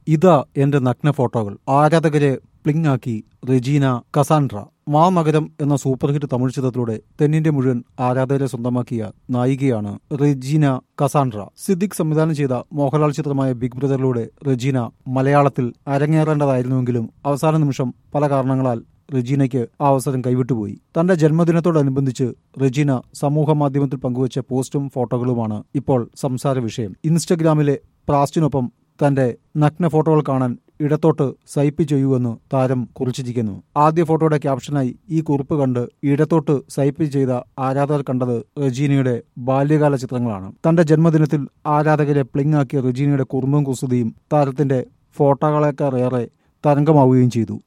ഇതാ എന്റെ നഗ്ന ഫോട്ടോകൾ ആരാധകരെ പ്ലിങ് ആക്കി റെജീന കസാൻഡ്ര മാമകരം എന്ന സൂപ്പർ ഹിറ്റ് തമിഴ് ചിത്രത്തിലൂടെ തെന്നിന്റെ മുഴുവൻ ആരാധകരെ സ്വന്തമാക്കിയ നായികയാണ് റെജീന കസാൻഡ്ര സിദ്ദിഖ് സംവിധാനം ചെയ്ത മോഹൻലാൽ ചിത്രമായ ബിഗ് ബ്രദറിലൂടെ റെജീന മലയാളത്തിൽ അരങ്ങേറേണ്ടതായിരുന്നുവെങ്കിലും അവസാന നിമിഷം പല കാരണങ്ങളാൽ റെജീനയ്ക്ക് ആ അവസരം കൈവിട്ടുപോയി തന്റെ ജന്മദിനത്തോടനുബന്ധിച്ച് റെജീന സമൂഹ മാധ്യമത്തിൽ പങ്കുവച്ച പോസ്റ്റും ഫോട്ടോകളുമാണ് ഇപ്പോൾ സംസാര വിഷയം ഇൻസ്റ്റഗ്രാമിലെ പ്രാസ്റ്റിനൊപ്പം തന്റെ നഗ്ന ഫോട്ടോകൾ കാണാൻ ഇടത്തോട്ട് സൈപ്പ് ചെയ്യുമെന്ന് താരം കുറിച്ചിരിക്കുന്നു ആദ്യ ഫോട്ടോയുടെ ക്യാപ്ഷനായി ഈ കുറിപ്പ് കണ്ട് ഇടത്തോട്ട് സൈപ്പ് ചെയ്ത ആരാധകർ കണ്ടത് റെജീനയുടെ ബാല്യകാല ചിത്രങ്ങളാണ് തന്റെ ജന്മദിനത്തിൽ ആരാധകരെ പ്ലിങ് ആക്കിയ റെജീനയുടെ കുറുമ്പും കുസൃതിയും താരത്തിന്റെ ഫോട്ടോകളേക്കാളേറെ തരംഗമാവുകയും ചെയ്തു